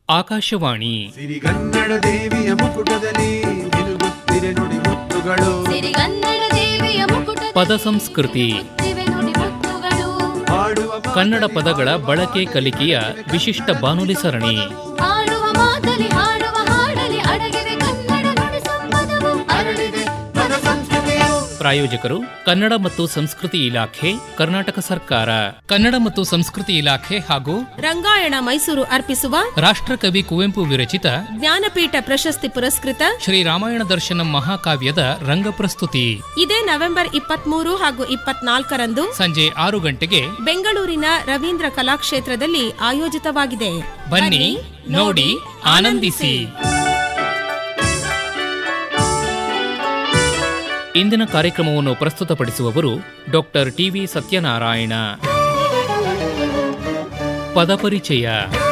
ಆಕಾಶವಾಣಿ ಸಿರಿಗನ್ನಡ ದೇವಿಯ ಮುಕುಟದಲ್ಲಿ ನಿಲುಗುತ್ತಿರೆ ನುಡಿ ಮುತ್ತುಗಳು ಸಿರಿಗನ್ನಡ ದೇವಿಯ ಮುಕುಟ ಪದ ಸಂಸ್ಕೃತಿ ದಿವೆ ನುಡಿ ಮುತ್ತುಗಳು ಹಾಡುವ ಮಾತಲ್ಲಿ ಕನ್ನಡ ಪದಗಳ ಬಳಕೆ ಕಲಿಕೆಯ ವಿಶಿಷ್ಟ ಬಾನುಲಿ ಸರಣಿ ಹಾಡುವ ಮಾತಲಿ ಹಾಡುವ ಹಾಡಲಿ ಅಡಗಿವೆ ಕನ್ನಡ ನುಡಿ ಸಂಪದವು ಹರಡಿದೆ ಪದ ಸಂಸ್ಕೃತಿಯು ಪ್ರಾಯೋಜಕರು ಕನ್ನಡ ಮತ್ತು ಸಂಸ್ಕೃತಿ ಇಲಾಖೆ ಕರ್ನಾಟಕ ಸರ್ಕಾರ ಕನ್ನಡ ಮತ್ತು ಸಂಸ್ಕೃತಿ ಇಲಾಖೆ ಹಾಗೂ ರಂಗಾಯಣ ಮೈಸೂರು ಅರ್ಪಿಸುವ ರಾಷ್ಟ್ರಕವಿ ಕುವೆಂಪು ವಿರಚಿತ ಜ್ಞಾನಪೀಠ ಪ್ರಶಸ್ತಿ ಪುರಸ್ಕೃತ ಶ್ರೀ ರಾಮಾಯಣ ದರ್ಶನಂ ಮಹಾಕಾವ್ಯದ ರಂಗಪ್ರಸ್ತುತಿ ಇದೇ ನವೆಂಬರ್ ಇಪ್ಪತ್ಮೂರು ಹಾಗೂ ಇಪ್ಪತ್ನಾಲ್ಕರಂದು ಸಂಜೆ ಆರು ಗಂಟೆಗೆ ಬೆಂಗಳೂರಿನ ರವೀಂದ್ರ ಕಲಾಕ್ಷೇತ್ರದಲ್ಲಿ ಆಯೋಜಿತವಾಗಿದೆ ಬನ್ನಿ ನೋಡಿ ಆನಂದಿಸಿ ಇಂದಿನ ಕಾರ್ಯಕ್ರಮವನ್ನು ಪ್ರಸ್ತುತಪಡಿಸುವವರು ಡಾಕ್ಟರ್ ಟಿವಿ ಸತ್ಯನಾರಾಯಣ ಪದಪರಿಚಯ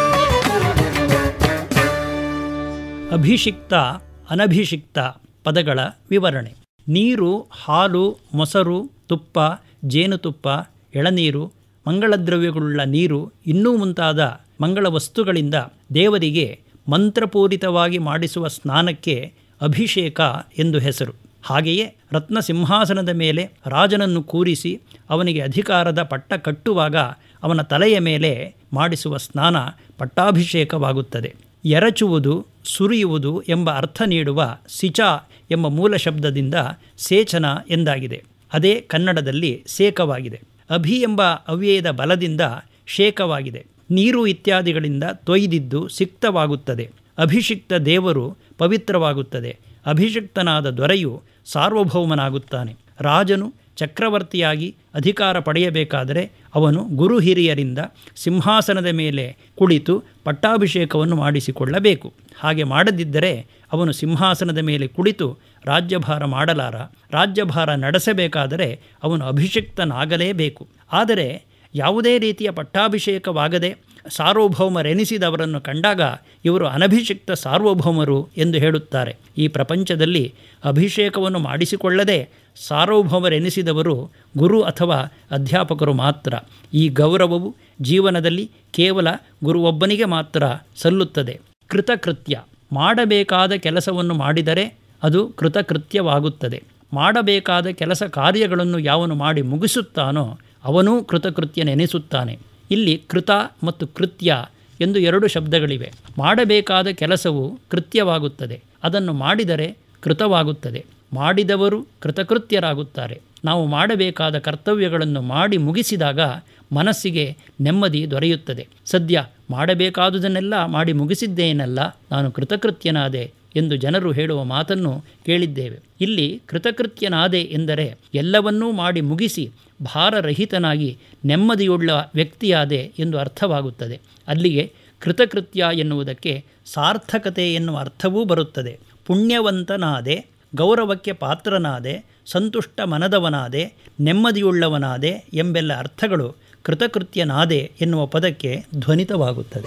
ಅಭಿಷಿಕ್ತ ಅನಭಿಷಿಕ್ತ ಪದಗಳ ವಿವರಣೆ ನೀರು ಹಾಲು ಮೊಸರು ತುಪ್ಪ ಜೇನುತುಪ್ಪ ಎಳನೀರು ಮಂಗಳದ್ರವ್ಯಗಳುಳ್ಳ ನೀರು ಇನ್ನೂ ಮುಂತಾದ ಮಂಗಳ ವಸ್ತುಗಳಿಂದ ದೇವರಿಗೆ ಮಂತ್ರಪೂರಿತವಾಗಿ ಮಾಡಿಸುವ ಸ್ನಾನಕ್ಕೆ ಅಭಿಷೇಕ ಎಂದು ಹೆಸರು ಹಾಗೆಯೇ ರತ್ನ ಸಿಂಹಾಸನದ ಮೇಲೆ ರಾಜನನ್ನು ಕೂರಿಸಿ ಅವನಿಗೆ ಅಧಿಕಾರದ ಪಟ್ಟ ಕಟ್ಟುವಾಗ ಅವನ ತಲೆಯ ಮೇಲೆ ಮಾಡಿಸುವ ಸ್ನಾನ ಪಟ್ಟಾಭಿಷೇಕವಾಗುತ್ತದೆ ಎರಚುವುದು ಸುರಿಯುವುದು ಎಂಬ ಅರ್ಥ ನೀಡುವ ಸಿಚ ಎಂಬ ಮೂಲ ಶಬ್ದದಿಂದ ಸೇಚನ ಎಂದಾಗಿದೆ ಅದೇ ಕನ್ನಡದಲ್ಲಿ ಸೇಕವಾಗಿದೆ ಅಭಿ ಎಂಬ ಅವ್ಯಯದ ಬಲದಿಂದ ಶೇಕವಾಗಿದೆ ನೀರು ಇತ್ಯಾದಿಗಳಿಂದ ತೊಯ್ದಿದ್ದು ಸಿಕ್ತವಾಗುತ್ತದೆ ಅಭಿಷಿಕ್ತ ದೇವರು ಪವಿತ್ರವಾಗುತ್ತದೆ ಅಭಿಷಿಕ್ತನಾದ ದೊರೆಯು ಸಾರ್ವಭೌಮನಾಗುತ್ತಾನೆ ರಾಜನು ಚಕ್ರವರ್ತಿಯಾಗಿ ಅಧಿಕಾರ ಪಡೆಯಬೇಕಾದರೆ ಅವನು ಗುರು ಹಿರಿಯರಿಂದ ಸಿಂಹಾಸನದ ಮೇಲೆ ಕುಳಿತು ಪಟ್ಟಾಭಿಷೇಕವನ್ನು ಮಾಡಿಸಿಕೊಳ್ಳಬೇಕು ಹಾಗೆ ಮಾಡದಿದ್ದರೆ ಅವನು ಸಿಂಹಾಸನದ ಮೇಲೆ ಕುಳಿತು ರಾಜ್ಯಭಾರ ಮಾಡಲಾರ ರಾಜ್ಯಭಾರ ನಡೆಸಬೇಕಾದರೆ ಅವನು ಅಭಿಷಿಕ್ತನಾಗಲೇಬೇಕು ಆದರೆ ಯಾವುದೇ ರೀತಿಯ ಪಟ್ಟಾಭಿಷೇಕವಾಗದೆ ಸಾರ್ವಭೌಮರೆನಿಸಿದವರನ್ನು ಕಂಡಾಗ ಇವರು ಅನಭಿಷಿಕ್ತ ಸಾರ್ವಭೌಮರು ಎಂದು ಹೇಳುತ್ತಾರೆ ಈ ಪ್ರಪಂಚದಲ್ಲಿ ಅಭಿಷೇಕವನ್ನು ಮಾಡಿಸಿಕೊಳ್ಳದೆ ಸಾರ್ವಭೌಮರೆನಿಸಿದವರು ಗುರು ಅಥವಾ ಅಧ್ಯಾಪಕರು ಮಾತ್ರ ಈ ಗೌರವವು ಜೀವನದಲ್ಲಿ ಕೇವಲ ಗುರುವೊಬ್ಬನಿಗೆ ಮಾತ್ರ ಸಲ್ಲುತ್ತದೆ ಕೃತಕೃತ್ಯ ಮಾಡಬೇಕಾದ ಕೆಲಸವನ್ನು ಮಾಡಿದರೆ ಅದು ಕೃತಕೃತ್ಯವಾಗುತ್ತದೆ ಮಾಡಬೇಕಾದ ಕೆಲಸ ಕಾರ್ಯಗಳನ್ನು ಯಾವನು ಮಾಡಿ ಮುಗಿಸುತ್ತಾನೋ ಅವನೂ ಕೃತಕೃತ್ಯನೆನಿಸುತ್ತಾನೆ ಇಲ್ಲಿ ಕೃತ ಮತ್ತು ಕೃತ್ಯ ಎಂದು ಎರಡು ಶಬ್ದಗಳಿವೆ ಮಾಡಬೇಕಾದ ಕೆಲಸವು ಕೃತ್ಯವಾಗುತ್ತದೆ ಅದನ್ನು ಮಾಡಿದರೆ ಕೃತವಾಗುತ್ತದೆ ಮಾಡಿದವರು ಕೃತಕೃತ್ಯರಾಗುತ್ತಾರೆ ನಾವು ಮಾಡಬೇಕಾದ ಕರ್ತವ್ಯಗಳನ್ನು ಮಾಡಿ ಮುಗಿಸಿದಾಗ ಮನಸ್ಸಿಗೆ ನೆಮ್ಮದಿ ದೊರೆಯುತ್ತದೆ ಸದ್ಯ ಮಾಡಬೇಕಾದುದನ್ನೆಲ್ಲ ಮಾಡಿ ಮುಗಿಸಿದ್ದೇನಲ್ಲ ನಾನು ಕೃತಕೃತ್ಯನಾದೆ ಎಂದು ಜನರು ಹೇಳುವ ಮಾತನ್ನು ಕೇಳಿದ್ದೇವೆ ಇಲ್ಲಿ ಕೃತಕೃತ್ಯನಾದೆ ಎಂದರೆ ಎಲ್ಲವನ್ನೂ ಮಾಡಿ ಮುಗಿಸಿ ಭಾರರಹಿತನಾಗಿ ನೆಮ್ಮದಿಯುಳ್ಳ ವ್ಯಕ್ತಿಯಾದೆ ಎಂದು ಅರ್ಥವಾಗುತ್ತದೆ ಅಲ್ಲಿಗೆ ಕೃತಕೃತ್ಯ ಎನ್ನುವುದಕ್ಕೆ ಸಾರ್ಥಕತೆ ಎನ್ನುವ ಅರ್ಥವೂ ಬರುತ್ತದೆ ಪುಣ್ಯವಂತನಾದೆ ಗೌರವಕ್ಕೆ ಪಾತ್ರನಾದೆ ಸಂತುಷ್ಟ ಮನದವನಾದೆ ನೆಮ್ಮದಿಯುಳ್ಳವನಾದೆ ಎಂಬೆಲ್ಲ ಅರ್ಥಗಳು ಕೃತಕೃತ್ಯನಾದೆ ಎನ್ನುವ ಪದಕ್ಕೆ ಧ್ವನಿತವಾಗುತ್ತದೆ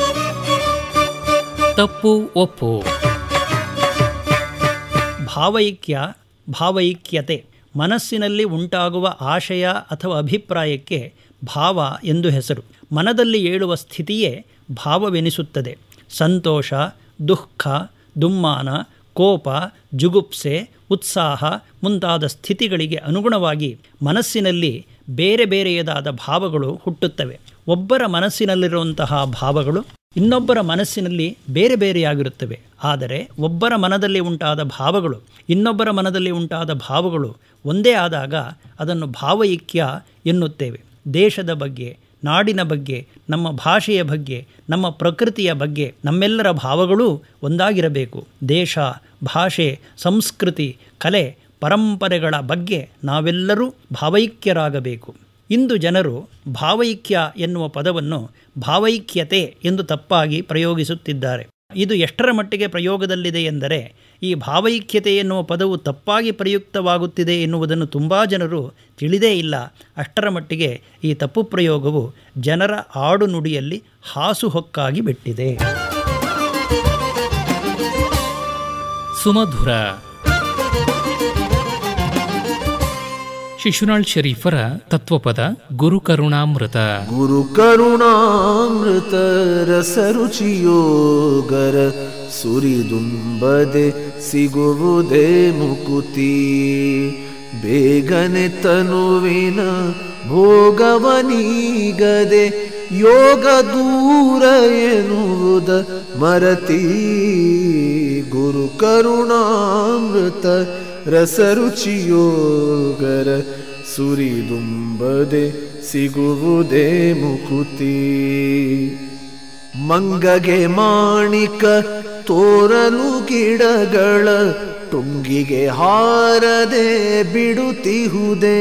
ತಪ್ಪು ಒಪ್ಪು ಭಾವೈಕ್ಯ ಭಾವೈಕ್ಯತೆ ಮನಸ್ಸಿನಲ್ಲಿ ಉಂಟಾಗುವ ಆಶಯ ಅಥವಾ ಅಭಿಪ್ರಾಯಕ್ಕೆ ಭಾವ ಎಂದು ಹೆಸರು ಮನದಲ್ಲಿ ಏಳುವ ಸ್ಥಿತಿಯೇ ಭಾವವೆನಿಸುತ್ತದೆ ಸಂತೋಷ ದುಃಖ ದುಮ್ಮಾನ ಕೋಪ ಜುಗುಪ್ಸೆ ಉತ್ಸಾಹ ಮುಂತಾದ ಸ್ಥಿತಿಗಳಿಗೆ ಅನುಗುಣವಾಗಿ ಮನಸ್ಸಿನಲ್ಲಿ ಬೇರೆ ಬೇರೆಯದಾದ ಭಾವಗಳು ಹುಟ್ಟುತ್ತವೆ ಒಬ್ಬರ ಮನಸ್ಸಿನಲ್ಲಿರುವಂತಹ ಭಾವಗಳು ಇನ್ನೊಬ್ಬರ ಮನಸ್ಸಿನಲ್ಲಿ ಬೇರೆ ಬೇರೆಯಾಗಿರುತ್ತವೆ ಆದರೆ ಒಬ್ಬರ ಮನದಲ್ಲಿ ಉಂಟಾದ ಭಾವಗಳು ಇನ್ನೊಬ್ಬರ ಮನದಲ್ಲಿ ಉಂಟಾದ ಭಾವಗಳು ಒಂದೇ ಆದಾಗ ಅದನ್ನು ಭಾವೈಕ್ಯ ಎನ್ನುತ್ತೇವೆ ದೇಶದ ಬಗ್ಗೆ ನಾಡಿನ ಬಗ್ಗೆ ನಮ್ಮ ಭಾಷೆಯ ಬಗ್ಗೆ ನಮ್ಮ ಪ್ರಕೃತಿಯ ಬಗ್ಗೆ ನಮ್ಮೆಲ್ಲರ ಭಾವಗಳೂ ಒಂದಾಗಿರಬೇಕು ದೇಶ ಭಾಷೆ ಸಂಸ್ಕೃತಿ ಕಲೆ ಪರಂಪರೆಗಳ ಬಗ್ಗೆ ನಾವೆಲ್ಲರೂ ಭಾವೈಕ್ಯರಾಗಬೇಕು ಇಂದು ಜನರು ಭಾವೈಕ್ಯ ಎನ್ನುವ ಪದವನ್ನು ಭಾವೈಕ್ಯತೆ ಎಂದು ತಪ್ಪಾಗಿ ಪ್ರಯೋಗಿಸುತ್ತಿದ್ದಾರೆ ಇದು ಎಷ್ಟರ ಮಟ್ಟಿಗೆ ಪ್ರಯೋಗದಲ್ಲಿದೆ ಎಂದರೆ ಈ ಭಾವೈಕ್ಯತೆ ಎನ್ನುವ ಪದವು ತಪ್ಪಾಗಿ ಪ್ರಯುಕ್ತವಾಗುತ್ತಿದೆ ಎನ್ನುವುದನ್ನು ತುಂಬ ಜನರು ತಿಳಿದೇ ಇಲ್ಲ ಅಷ್ಟರ ಮಟ್ಟಿಗೆ ಈ ತಪ್ಪು ಪ್ರಯೋಗವು ಜನರ ಆಡುನುಡಿಯಲ್ಲಿ ಹಾಸುಹೊಕ್ಕಾಗಿ ಬಿಟ್ಟಿದೆ ಸುಮಧುರ ಶಿಶುನಾಳ್ ಶರೀಫರ ತತ್ವಪದ ಗುರು ಕರುಣಾಮೃತ ಗುರು ಕರುಣಾಮೃತ ರಸರುಚಿಯೋಗರ ಸುರಿದುಂಬದೆ ಸಿಗುವುದೇ ಮುಕುತಿ ಬೇಗನೆ ತನುವಿನ ಭೋಗವನೀಗದೆ ಯೋಗ ದೂರ ಎನ್ನುವುದ ಮರತಿ ಗುರು ಕರುಣಾಮೃತ ರಸರುಚಿಯೋಗರ ಸುರಿದುಂಬದೆ ಸಿಗುವುದೇ ಮುಕುತಿ ಮಂಗಗೆ ಮಾಣಿಕ ತೋರಲು ಗಿಡಗಳ ತುಂಗಿಗೆ ಹಾರದೆ ಬಿಡುತ್ತಿಹುದೇ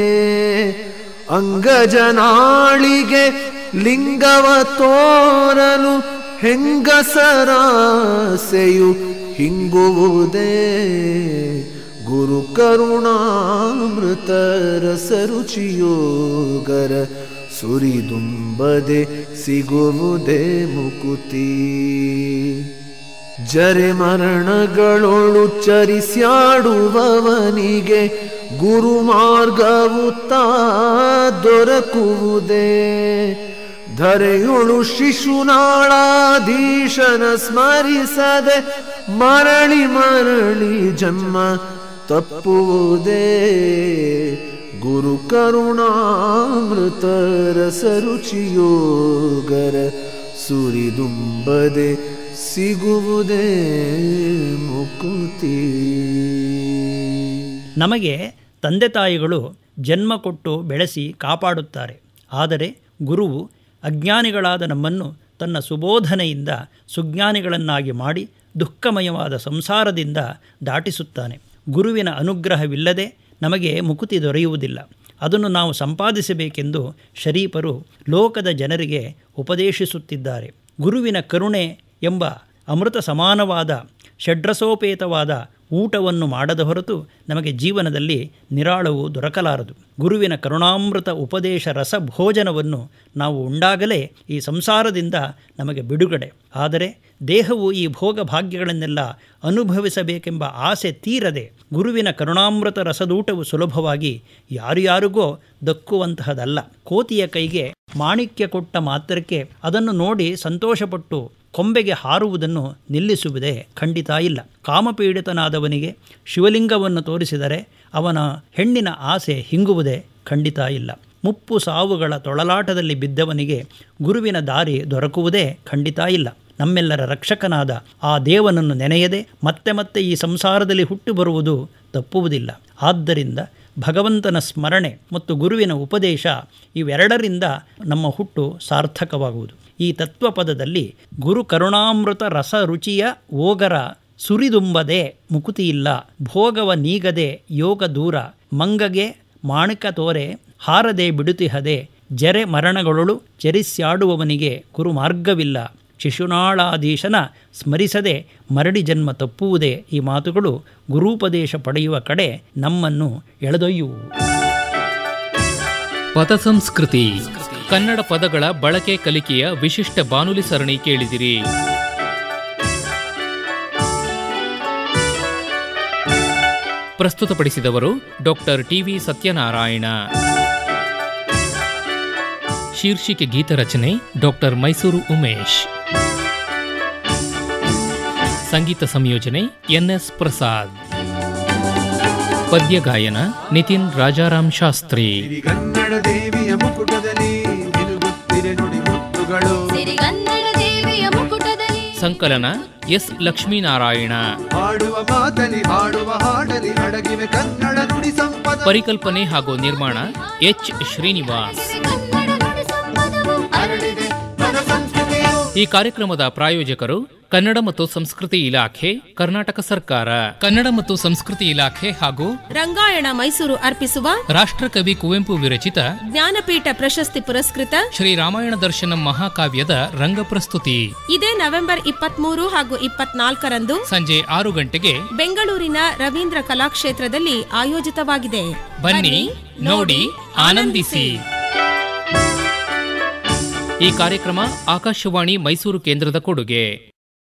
ಅಂಗಜನಾಳಿಗೆ ಲಿಂಗವ ತೋರಲು ಹೆಂಗಸರಾಸೆಯು ಹಿಂಗುವುದೇ ಗುರು ಕರುಣಾಮೃತ ರಸರುಚಿಯೋಗರ ಸುರಿದುಂಬದೆ ಸಿಗುವುದೇ ಮುಕುತಿ ಜರೆ ಮರಣಗಳೊಳು ಚರಿಸ್ಯಾಡುವವನಿಗೆ ಗುರು ಮಾರ್ಗವು ತಾ ದೊರಕುವುದೇ ಧರೆಯೊಳು ಶಿಶುನಾಳಾಧೀಶನ ಸ್ಮರಿಸದೆ ಮರಳಿ ಮರಳಿ ಜನ್ಮ ತಪ್ಪುವುದೇ ಗುರು ಕರುಣಾಮೃತ ರಸರುಚಿಯೋಗರ ಸುರಿದುಂಬದೆ ಸಿಗುವುದೇ ಮುಕುತಿ ನಮಗೆ ತಂದೆ ತಾಯಿಗಳು ಜನ್ಮ ಕೊಟ್ಟು ಬೆಳೆಸಿ ಕಾಪಾಡುತ್ತಾರೆ ಆದರೆ ಗುರುವು ಅಜ್ಞಾನಿಗಳಾದ ನಮ್ಮನ್ನು ತನ್ನ ಸುಬೋಧನೆಯಿಂದ ಸುಜ್ಞಾನಿಗಳನ್ನಾಗಿ ಮಾಡಿ ದುಃಖಮಯವಾದ ಸಂಸಾರದಿಂದ ದಾಟಿಸುತ್ತಾನೆ ಗುರುವಿನ ಅನುಗ್ರಹವಿಲ್ಲದೆ ನಮಗೆ ಮುಕುತಿ ದೊರೆಯುವುದಿಲ್ಲ ಅದನ್ನು ನಾವು ಸಂಪಾದಿಸಬೇಕೆಂದು ಶರೀಫರು ಲೋಕದ ಜನರಿಗೆ ಉಪದೇಶಿಸುತ್ತಿದ್ದಾರೆ ಗುರುವಿನ ಕರುಣೆ ಎಂಬ ಅಮೃತ ಸಮಾನವಾದ ಷಡ್ರಸೋಪೇತವಾದ ಊಟವನ್ನು ಮಾಡದ ಹೊರತು ನಮಗೆ ಜೀವನದಲ್ಲಿ ನಿರಾಳವು ದೊರಕಲಾರದು ಗುರುವಿನ ಕರುಣಾಮೃತ ಉಪದೇಶ ರಸ ಭೋಜನವನ್ನು ನಾವು ಉಂಡಾಗಲೇ ಈ ಸಂಸಾರದಿಂದ ನಮಗೆ ಬಿಡುಗಡೆ ಆದರೆ ದೇಹವು ಈ ಭೋಗ ಭಾಗ್ಯಗಳನ್ನೆಲ್ಲ ಅನುಭವಿಸಬೇಕೆಂಬ ಆಸೆ ತೀರದೆ ಗುರುವಿನ ಕರುಣಾಮೃತ ರಸದೂಟವು ಸುಲಭವಾಗಿ ಯಾರು ಯಾರಿಗೋ ದಕ್ಕುವಂತಹದಲ್ಲ ಕೋತಿಯ ಕೈಗೆ ಮಾಣಿಕ್ಯ ಕೊಟ್ಟ ಮಾತ್ರಕ್ಕೆ ಅದನ್ನು ನೋಡಿ ಸಂತೋಷಪಟ್ಟು ಕೊಂಬೆಗೆ ಹಾರುವುದನ್ನು ನಿಲ್ಲಿಸುವುದೇ ಖಂಡಿತ ಇಲ್ಲ ಕಾಮಪೀಡಿತನಾದವನಿಗೆ ಶಿವಲಿಂಗವನ್ನು ತೋರಿಸಿದರೆ ಅವನ ಹೆಣ್ಣಿನ ಆಸೆ ಹಿಂಗುವುದೇ ಖಂಡಿತ ಇಲ್ಲ ಮುಪ್ಪು ಸಾವುಗಳ ತೊಳಲಾಟದಲ್ಲಿ ಬಿದ್ದವನಿಗೆ ಗುರುವಿನ ದಾರಿ ದೊರಕುವುದೇ ಖಂಡಿತ ಇಲ್ಲ ನಮ್ಮೆಲ್ಲರ ರಕ್ಷಕನಾದ ಆ ದೇವನನ್ನು ನೆನೆಯದೆ ಮತ್ತೆ ಮತ್ತೆ ಈ ಸಂಸಾರದಲ್ಲಿ ಹುಟ್ಟು ಬರುವುದು ತಪ್ಪುವುದಿಲ್ಲ ಆದ್ದರಿಂದ ಭಗವಂತನ ಸ್ಮರಣೆ ಮತ್ತು ಗುರುವಿನ ಉಪದೇಶ ಇವೆರಡರಿಂದ ನಮ್ಮ ಹುಟ್ಟು ಸಾರ್ಥಕವಾಗುವುದು ಈ ತತ್ವಪದದಲ್ಲಿ ಗುರು ಕರುಣಾಮೃತ ರಸ ರುಚಿಯ ಓಗರ ಸುರಿದುಂಬದೆ ಮುಕುತಿಯಿಲ್ಲ ಭೋಗವ ನೀಗದೆ ಯೋಗ ದೂರ ಮಂಗಗೆ ಮಾಣಿಕ ತೋರೆ ಹಾರದೆ ಬಿಡುತಿಹದೆ ಜರೆ ಮರಣಗಳೊಳು ಚರಿಸ್ಯಾಡುವವನಿಗೆ ಗುರು ಮಾರ್ಗವಿಲ್ಲ ಶಿಶುನಾಳಾಧೀಶನ ಸ್ಮರಿಸದೆ ಮರಡಿ ಜನ್ಮ ತಪ್ಪುವುದೇ ಈ ಮಾತುಗಳು ಗುರೂಪದೇಶ ಪಡೆಯುವ ಕಡೆ ನಮ್ಮನ್ನು ಎಳೆದೊಯ್ಯುವು ಪದ ಸಂಸ್ಕೃತಿ ಕನ್ನಡ ಪದಗಳ ಬಳಕೆ ಕಲಿಕೆಯ ವಿಶಿಷ್ಟ ಬಾನುಲಿ ಸರಣಿ ಕೇಳಿದಿರಿ ಪ್ರಸ್ತುತಪಡಿಸಿದವರು ಡಾಕ್ಟರ್ ಟಿವಿ ಸತ್ಯನಾರಾಯಣ ಶೀರ್ಷಿಕೆ ಗೀತರಚನೆ ಡಾಕ್ಟರ್ ಮೈಸೂರು ಉಮೇಶ್ ಸಂಗೀತ ಸಂಯೋಜನೆ ಎನ್ಎಸ್ ಪ್ರಸಾದ್ ಪದ್ಯ ಗಾಯನ ನಿತಿನ್ ರಾಜಾರಾಮ್ ಶಾಸ್ತ್ರಿ ಸಿರಿಗನ್ನಡ ದೇವಿಯ ಮುಕುಟದಲ್ಲಿ ನಿಲುಗುತ್ತಿರೆ ನುಡಿ ಮುತ್ತುಗಳು ಸಿರಿಗನ್ನಡ ದೇವಿಯ ಮುಕುಟದಲ್ಲಿ ಸಂಕಲನ ಎಸ್ ಲಕ್ಷ್ಮೀನಾರಾಯಣ ಹಾಡುವ ಮಾತಲಿ ಹಾಡುವ ಹಾಡಲಿ ಅಡಗಿವೆ ಕನ್ನಡ ನುಡಿ ಸಂಪದ ಪರಿಕಲ್ಪನೆ ಹಾಗೂ ನಿರ್ಮಾಣ ಎಚ್ ಶ್ರೀನಿವಾಸ್ ಕನ್ನಡ ನುಡಿ ಸಂಪದವು ಹರಡಿದೆ ಪದ ಸಂಸ್ಕೃತಿಯು ಈ ಕಾರ್ಯಕ್ರಮದ ಪ್ರಾಯೋಜಕರು ಕನ್ನಡ ಮತ್ತು ಸಂಸ್ಕೃತಿ ಇಲಾಖೆ ಕರ್ನಾಟಕ ಸರ್ಕಾರ ಕನ್ನಡ ಮತ್ತು ಸಂಸ್ಕೃತಿ ಇಲಾಖೆ ಹಾಗೂ ರಂಗಾಯಣ ಮೈಸೂರು ಅರ್ಪಿಸುವ ರಾಷ್ಟ್ರಕವಿ ಕುವೆಂಪು ವಿರಚಿತ ಜ್ಞಾನಪೀಠ ಪ್ರಶಸ್ತಿ ಪುರಸ್ಕೃತ ಶ್ರೀ ರಾಮಾಯಣ ದರ್ಶನಂ ಮಹಾಕಾವ್ಯದ ರಂಗಪ್ರಸ್ತುತಿ ಇದೇ ನವೆಂಬರ್ ಇಪ್ಪತ್ಮೂರು ಹಾಗೂ ಇಪ್ಪತ್ನಾಲ್ಕರಂದು ಸಂಜೆ ಆರು ಗಂಟೆಗೆ ಬೆಂಗಳೂರಿನ ರವೀಂದ್ರ ಕಲಾಕ್ಷೇತ್ರದಲ್ಲಿ ಆಯೋಜಿತವಾಗಿದೆ ಬನ್ನಿ ನೋಡಿ ಆನಂದಿಸಿ ಈ ಕಾರ್ಯಕ್ರಮ ಆಕಾಶವಾಣಿ ಮೈಸೂರು ಕೇಂದ್ರದ ಕೊಡುಗೆ